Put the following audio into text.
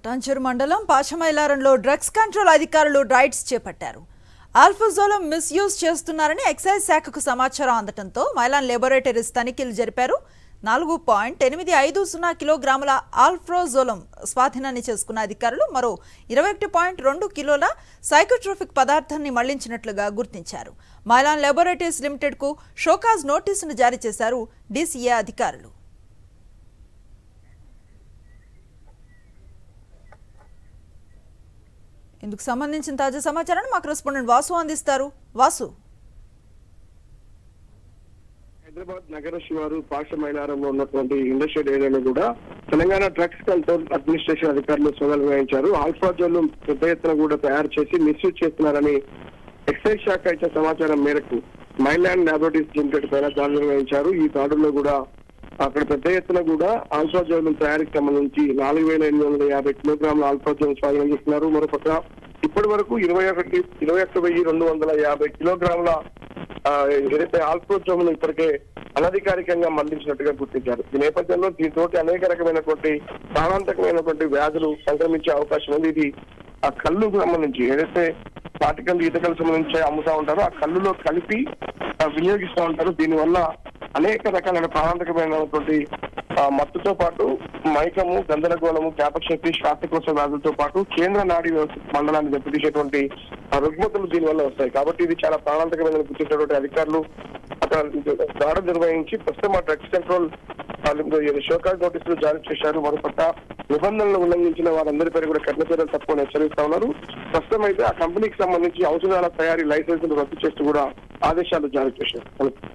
పటాన్చెరు మండలం పాషమైలారంలో drugs control అధికారులు రైడ్స్ చేపట్టారు ఆల్ఫాజోలం మిస్యూజ్ చేస్తున్నారని ఎక్సైజ్ శాఖకు సమాచారం అందటంతో మైలాన్ లేబొరేటరీస్ తనిఖీలు జరిపారు నాలుగు పాయింట్ ఎనిమిది ఐదు సున్నా కిలోగ్రాముల ఆల్ఫ్రోజోలం స్వాధీనాన్ని చేసుకున్న అధికారులు మరో ఇరవై ఒకటి పాయింట్ రెండు కిలోల సైకోట్రోఫిక్ పదార్థాన్ని మళ్లించినట్లుగా గుర్తించారు మైలాన్ లేబొరేటరీస్ లిమిటెడ్కు షోకాజ్ నోటీసును జారీ చేశారు డీసీఏ అధికారులు ఇందుకు సంబంధించిన తాజా సమాచారాన్ని మా కరెస్పాండెంట్ వాసు అందిస్తారు వాసు హైదరాబాద్ నగర శివారు పాష మైలారంలో ఉన్నటువంటి ఇండస్ట్రియల్ ఏరియాలో కూడా తెలంగాణ డ్రగ్స్ కంట్రోల్ అడ్మినిస్ట్రేషన్ అధికారులు సోదాలు నిర్వహించారు ఆల్ఫాజోల్ పెద్ద ఎత్తున కూడా తయారు చేసి మిస్యూజ్ చేస్తున్నారని ఎక్సైజ్ శాఖ ఇచ్చిన సమాచారం మేరకు మైలాండ్ ల్యాబొరేటరీస్ లిమిటెడ్ పైన దాడులు నిర్వహించారు ఈ దాడుల్లో కూడా అక్కడ పెద్ద ఎత్తున కూడా ఆల్ఫాజోల్ తయారీకి సంబంధించి నాలుగు వేల ఎనిమిది వందల యాభై కిలోగ్రాముల ఆల్ఫాజోల్ స్వాధీనం చేస్తున్నారు మరోపక్క ఇప్పటి వరకు ఇరవై ఒకటి ఇరవై ఒక్క వెయ్యి రెండు వందల యాభై కిలోగ్రాముల ఆ, ఏదైతే ఆల్ఫోజోమ్ ఇప్పటికే అనధికారికంగా మళ్లించినట్టుగా గుర్తించారు ఈ నేపథ్యంలో దీంతో అనేక రకమైనటువంటి ప్రాణాంతకమైనటువంటి వ్యాధులు సంక్రమించే అవకాశం ఉంది ఇది ఆ కళ్ళుకు సంబంధించి ఏదైతే పాటికల్ ఈతకల్ సంబంధించి అమ్ముతా ఉంటారో ఆ కళ్ళులో కలిపి ఆ, వినియోగిస్తూ ఉంటారు దీనివల్ల అనేక రకాలైన ప్రాణాంతకమైనటువంటి ఆ, మత్తుతో పాటు మైకము గందరగోళము జ్ఞాపకశక్తి శ్వాసకోశ వ్యాధులతో పాటు కేంద్ర నాడీ వ్యవస్థ మండలాన్ని దెబ్బతీసేటువంటి ఆ రుగ్మతలు దీనివల్ల వస్తాయి కాబట్టి ఇది చాలా ప్రాణాంతకమైన గుర్తించినటువంటి అధికారులు అక్కడ దాడులు నిర్వహించి ప్రస్తుతం ఆ డ్రగ్స్ కంట్రోల్ షోకాజ్ నోటీసులు జారీ చేశారు మరోపక్క నిబంధనలు ఉల్లంఘించిన వారందరిపై కూడా కఠిన చర్యలు తప్పకుండా హెచ్చరిస్తా ఉన్నారు ప్రస్తుతం అయితే ఆ కంపెనీకి సంబంధించి ఔషధాల తయారీ లైసెన్సులు రద్దు చేస్తూ కూడా ఆదేశాలు జారీ చేశారు